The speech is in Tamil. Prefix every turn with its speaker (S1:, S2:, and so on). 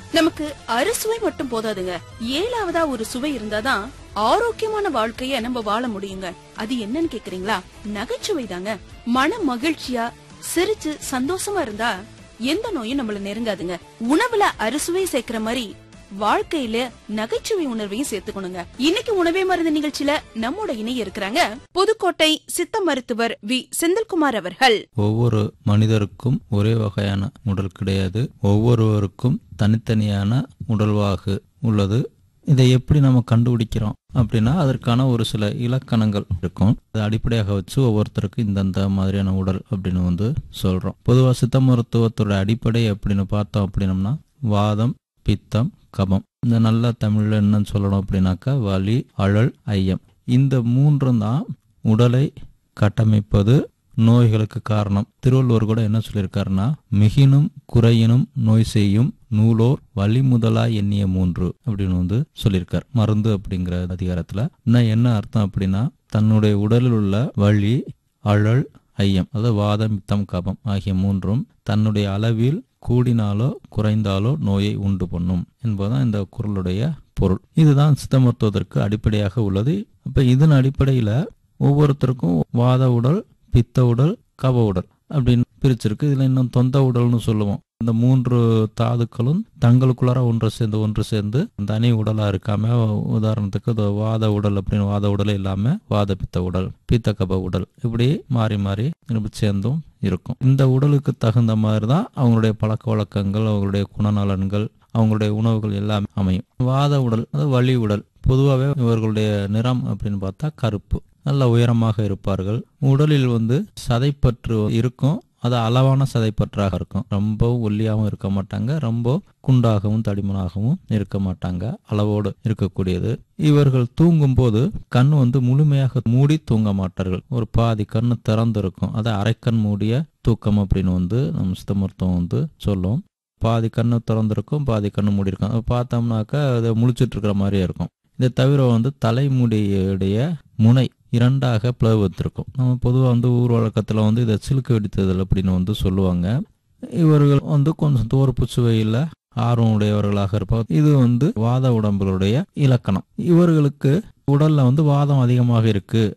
S1: நமக்கு அறுசுவை மட்டும் போதாதுங்க ஏழாவதா ஒரு சுவை இருந்தாதான் ஆரோக்கியமான வாழ்க்கைய நம்ம வாழ முடியுங்க அது என்னன்னு கேக்குறீங்களா நகைச்சுவை தாங்க மன மகிழ்ச்சியா சிரிச்சு சந்தோஷமா இருந்தா எந்த நோயும் நம்மள நெருங்காதுங்க உணவுல அறுசுவை சேர்க்கிற மாதிரி வாழ்க்கையில நகைச்சுவை உணர்வையும் சேர்த்துக்கணுங்க இன்னைக்கு உணவே மருந்து நிகழ்ச்சியில நம்மோட இணைய இருக்கிறாங்க புதுக்கோட்டை சித்த மருத்துவர் வி செந்தில்குமார் அவர்கள்
S2: ஒவ்வொரு மனிதருக்கும் ஒரே வகையான உடல் கிடையாது ஒவ்வொருவருக்கும் தனித்தனியான உடல்வாகு உள்ளது இதை எப்படி நம்ம கண்டுபிடிக்கிறோம் அப்படின்னா அதற்கான ஒரு சில இலக்கணங்கள் இருக்கும் அதை அடிப்படையாக வச்சு ஒவ்வொருத்தருக்கும் இந்தந்த மாதிரியான உடல் அப்படின்னு வந்து சொல்றோம் பொதுவாக சித்த மருத்துவத்தோட அடிப்படை அப்படின்னு பார்த்தோம் அப்படின்னம்னா வாதம் பித்தம் கபம் இந்த நல்ல தமிழ்ல என்னன்னு சொல்லணும் அப்படின்னாக்கா வலி அழல் ஐயம் இந்த மூன்றும் தான் உடலை கட்டமைப்பது நோய்களுக்கு காரணம் திருவள்ளுவர் கூட என்ன சொல்லியிருக்காருன்னா மிகினும் குறையினும் நோய் செய்யும் நூலோர் வலி முதலாய் எண்ணிய மூன்று அப்படின்னு வந்து சொல்லியிருக்கார் மருந்து அப்படிங்கிற அதிகாரத்துல இன்னும் என்ன அர்த்தம் அப்படின்னா தன்னுடைய உடலில் உள்ள வலி அழல் ஐயம் அதாவது வாதம் பித்தம் கபம் ஆகிய மூன்றும் தன்னுடைய அளவில் கூடினாலோ குறைந்தாலோ நோயை உண்டு பண்ணும் என்பதுதான் இந்த குரலுடைய பொருள் இதுதான் சித்த மருத்துவத்திற்கு அடிப்படையாக உள்ளது அப்ப இதன் அடிப்படையில ஒவ்வொருத்தருக்கும் வாத உடல் பித்த உடல் கப உடல் அப்படின்னு பிரிச்சிருக்கு இதுல இன்னும் தொந்த உடல்னு சொல்லுவோம் இந்த மூன்று தாதுக்களும் தங்களுக்குள்ளார ஒன்று சேர்ந்து ஒன்று சேர்ந்து தனி உடலா இருக்காம உதாரணத்துக்கு இது வாத உடல் அப்படின்னு வாத உடலே இல்லாம வாத பித்த உடல் பித்த கப உடல் இப்படி மாறி மாறி இப்படி சேர்ந்தும் இருக்கும் இந்த உடலுக்கு தகுந்த மாதிரி தான் அவங்களுடைய பழக்க வழக்கங்கள் அவங்களுடைய குணநலன்கள் அவங்களுடைய உணவுகள் எல்லாம் அமையும் வாத உடல் அது வலி உடல் பொதுவாகவே இவர்களுடைய நிறம் அப்படின்னு பார்த்தா கருப்பு நல்ல உயரமாக இருப்பார்கள் உடலில் வந்து சதைப்பற்று இருக்கும் அது அளவான சதைப்பற்றாக இருக்கும் ரொம்ப ஒல்லியாகவும் இருக்க மாட்டாங்க ரொம்ப குண்டாகவும் தடிமனாகவும் இருக்க மாட்டாங்க அளவோடு இருக்கக்கூடியது இவர்கள் தூங்கும் போது கண் வந்து முழுமையாக மூடி தூங்க மாட்டார்கள் ஒரு பாதி கண்ணு திறந்து இருக்கும் அதை அரைக்கண் மூடிய தூக்கம் அப்படின்னு வந்து நம்ம சித்த மருத்துவம் வந்து சொல்லும் பாதி கண்ணு திறந்திருக்கும் பாதி கண்ணு மூடி இருக்கும் அதை பார்த்தோம்னாக்கா அதை முழிச்சிட்டு இருக்கிற மாதிரியே இருக்கும் இதை தவிர வந்து தலைமுடியுடைய முனை இரண்டாக பிளவுத்திருக்கும் நம்ம பொதுவாக வந்து ஊர் வழக்கத்தில் வந்து இதை சிலுக்கு வெடித்ததல் அப்படின்னு வந்து சொல்லுவாங்க இவர்கள் வந்து கொஞ்சம் தோறுப்பு சுவையில் ஆர்வம் உடையவர்களாக இருப்பாங்க இது வந்து வாத உடம்புகளுடைய இலக்கணம் இவர்களுக்கு உடல்ல வந்து வாதம் அதிகமாக இருக்கு